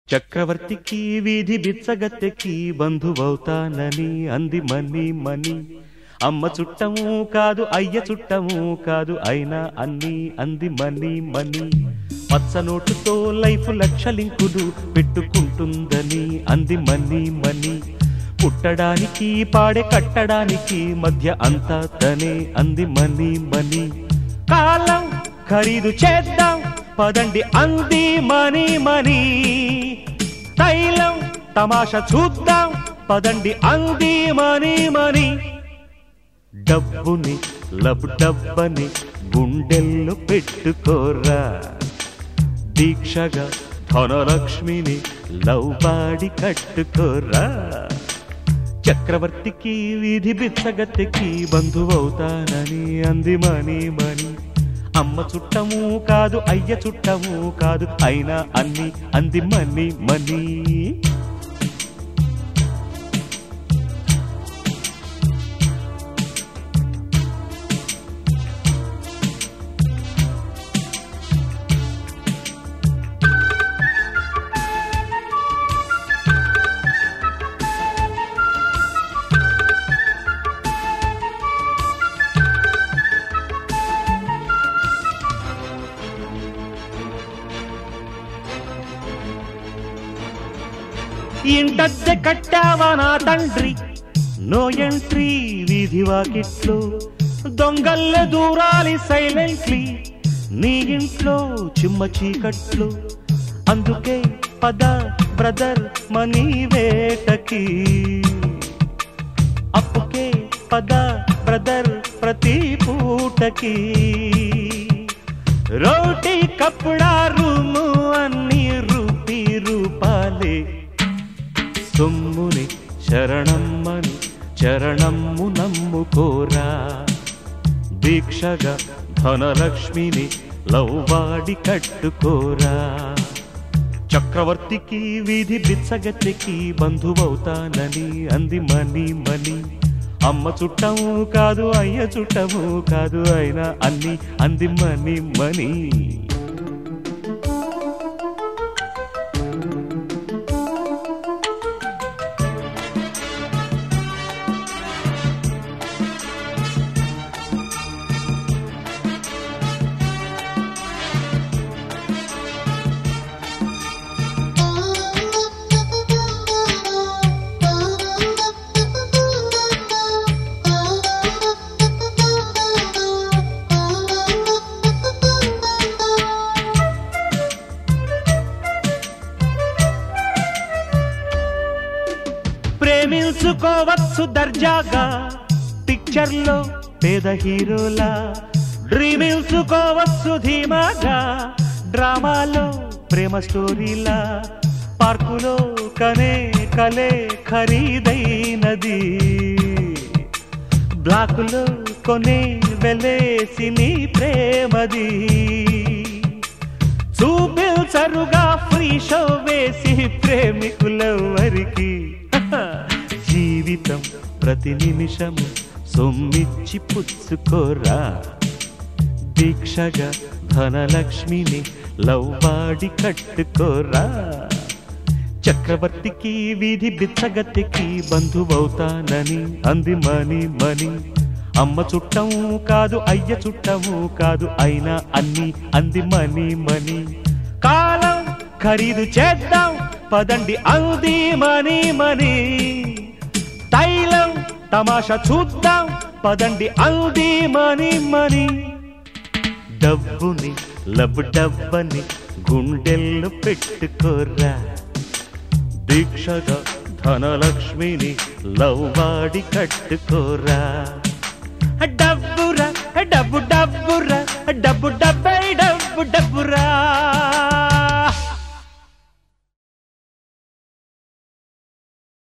చక్రవర్తికి వీధి బిచ్చగత్తెకి బంధువవుతానని అంది మని మని అమ్మ చుట్టము కాదు అయ్య చుట్టము కాదు అయినా అన్ని అంది మని మని పచ్చ నోటుతో లైఫ్ లక్షలింకులు పెట్టుకుంటుందని అంది మని మని పుట్టడానికి పాడే కట్టడానికి మధ్య అంతా తనే అంది మని మని కాలం ఖరీదు చేద్దాం పదండి అంది మని మని తైలం తమాషా చూద్దాం పదండి అంది మని మని డబ్బుని లబ్ డబ్బని గుండెల్లో పెట్టుకోరా దీక్షగా ధనలక్ష్మిని లవ్ బాడి కట్టుకోరా చక్రవర్తికి వీధి బిచ్చగత్తెకి బంధువవుతానని అంది మని మని అమ్మ చుట్టము కాదు అయ్య చుట్టము కాదు అయినా అన్ని అంది మని మని ఇంటద్దె కట్టావా నా తండ్రి నో ఎంట్రీ వీధి వాకిట్లో దొంగల్లె దూరాలి సైలెంట్లీ నీ ఇంట్లో చిమ్మ చీకట్లు అందుకే పద బ్రదర్ మనీ వేటకి అప్పుకే పద బ్రదర్ ప్రతి పూటకి రోటీ కప్పుడా రూము అన్ని రూపీ రూపాలే సొమ్ముని శరణమ్మని చరణమ్ము నమ్ముకోరా దీక్షగా ధనలక్ష్మిని లవ్వాడి కట్టుకోరా చక్రవర్తికి వీధి బిచ్చగత్తెకి బంధువవుతానని అంది మని మని అమ్మ చుట్టము కాదు అయ్య చుట్టము కాదు అయినా అన్ని అంది మని మని ప్రేమించుకోవచ్చు దర్జాగా పిక్చర్లో పేద హీరోలా డ్రీమించుకోవచ్చు ధీమాగా డ్రామాలో ప్రేమ స్టోరీలా పార్కులో కనే కలే ఖరీదైనది బ్లాకులో కొనే వెలేసి నీ ప్రేమది చూపించరుగా ఫ్రీ షో వేసి ప్రేమికులెవరికి జీవితం ప్రతి నిమిషము సొమ్మిచ్చి పుచ్చుకోరా దీక్షగా ధనలక్ష్మిని లవ్వాడి కట్టుకోరా చక్రవర్తికి వీధి బిచ్చగత్తెకి బంధువవుతానని అంది మని మని అమ్మ చుట్టము కాదు అయ్య చుట్టము కాదు అయినా అన్ని అంది మని మని కాలం ఖరీదు చేద్దాం పదండి అంది మని మని తైలం తమాషా చూద్దాం పదండి అంది మని మని డబ్బుని లబ్ డబ్బని గుండెల్లో పెట్టుకోరా దీక్షగా ధనలక్ష్మిని లవ్వాడి కట్టుకోరా డబ్బురా డబ్బు డబ్బురా డబ్బు డబ్బై డబ్బు డబ్బురా